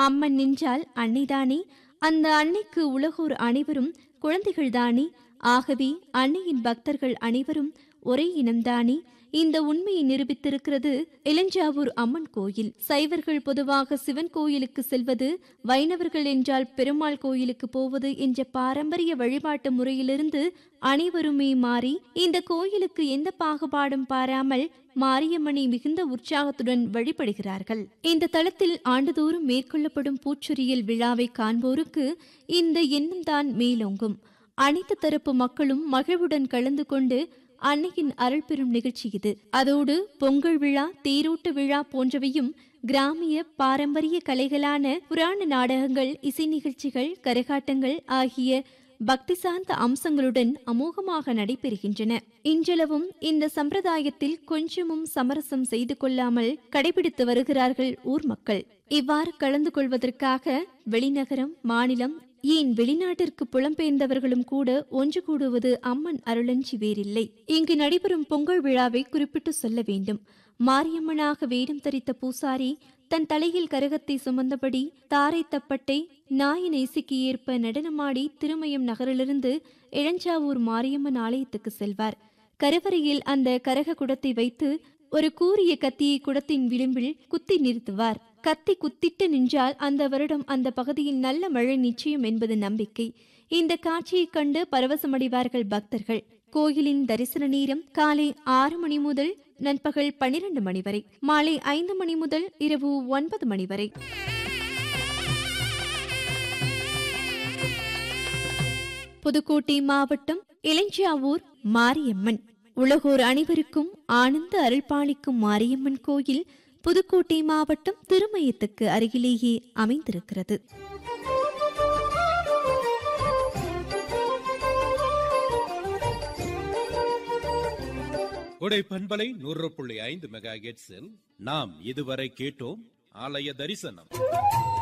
அம்மன் நின்றால் அன்னைதானே அந்த அன்னைக்கு உலகோர் அனைவரும் குழந்தைகள்தானே ஆகவே அன்னையின் பக்தர்கள் அனைவரும் ஒரே இனம்தானே இந்த உண்மையை நிரூபித்திருக்கிறது இளஞ்சாவூர் அம்மன் கோயில் சைவர்கள் பொதுவாக சிவன் கோயிலுக்கு செல்வது வைணவர்கள் என்றால் பெருமாள் கோயிலுக்கு போவது என்ற பாரம்பரிய வழிபாட்டு முறையிலிருந்து அனைவருமே மாறி இந்த கோயிலுக்கு எந்த பாகுபாடும் பாராமல் மாரியம்மனை மிகுந்த உற்சாகத்துடன் வழிபடுகிறார்கள் இந்த தளத்தில் ஆண்டுதோறும் மேற்கொள்ளப்படும் பூச்சொரியில் விழாவை காண்போருக்கு இந்த எண்ணம் தான் மேலோங்கும் அனைத்து தரப்பு மக்களும் மகிழ்வுடன் கலந்து கொண்டு அன்னையின் அருள் பெறும் நிகழ்ச்சி இது அதோடு பொங்கல் விழா தேரோட்ட விழா போன்றவையும் கிராமிய பாரம்பரிய கலைகளான புராண நாடகங்கள் இசை நிகழ்ச்சிகள் கரகாட்டங்கள் ஆகிய பக்தி சார்ந்த அம்சங்களுடன் அமோகமாக நடைபெறுகின்றன இன்றளவும் இந்த சம்பிரதாயத்தில் கொஞ்சமும் சமரசம் செய்து கொள்ளாமல் கடைபிடித்து வருகிறார்கள் ஊர் மக்கள் இவ்வாறு கலந்து கொள்வதற்காக வெளிநகரம் மாநிலம் ஏன் வெளிநாட்டிற்கு புலம்பெயர்ந்தவர்களும் கூட ஒன்று கூடுவது அம்மன் அருளஞ்சி வேறில்லை இங்கு நடைபெறும் பொங்கல் விழாவை குறிப்பிட்டு சொல்ல வேண்டும் மாரியம்மனாக வேடம் தரித்த பூசாரி தன் தலையில் கரகத்தை சுமந்தபடி தாரை தப்பட்டை நாயின் இசைக்கு ஏற்ப நடனமாடி திருமயம் நகரிலிருந்து இளஞ்சாவூர் மாரியம்மன் ஆலயத்துக்கு செல்வார் கருவறையில் அந்த கரக குடத்தை வைத்து ஒரு கூரிய கத்தியை குடத்தின் விளிம்பில் குத்தி நிறுத்துவார் கத்தி குத்திட்டு நின்றால் அந்த வருடம் அந்த பகுதியில் நல்ல மழை நிச்சயம் என்பது நம்பிக்கை இந்த காட்சியைக் கண்டு பரவசமடைவார்கள் பக்தர்கள் கோயிலின் தரிசன நேரம் காலை ஆறு மணி முதல் நண்பகல் பனிரெண்டு மணி வரை மாலை ஐந்து மணி முதல் இரவு ஒன்பது மணி வரை புதுக்கோட்டை மாவட்டம் இளஞ்சியாவூர் மாரியம்மன் உலகோர் அனைவருக்கும் ஆனந்த அருள்பாலிக்கும் மாரியம்மன் கோயில் புதுக்கோட்டை மாவட்டம் திருமயத்துக்கு அருகிலேயே அமைந்திருக்கிறது கொடை பண்பலை நூறு புள்ளி ஐந்து மெகா நாம் இதுவரை கேட்டோம் ஆலய தரிசனம்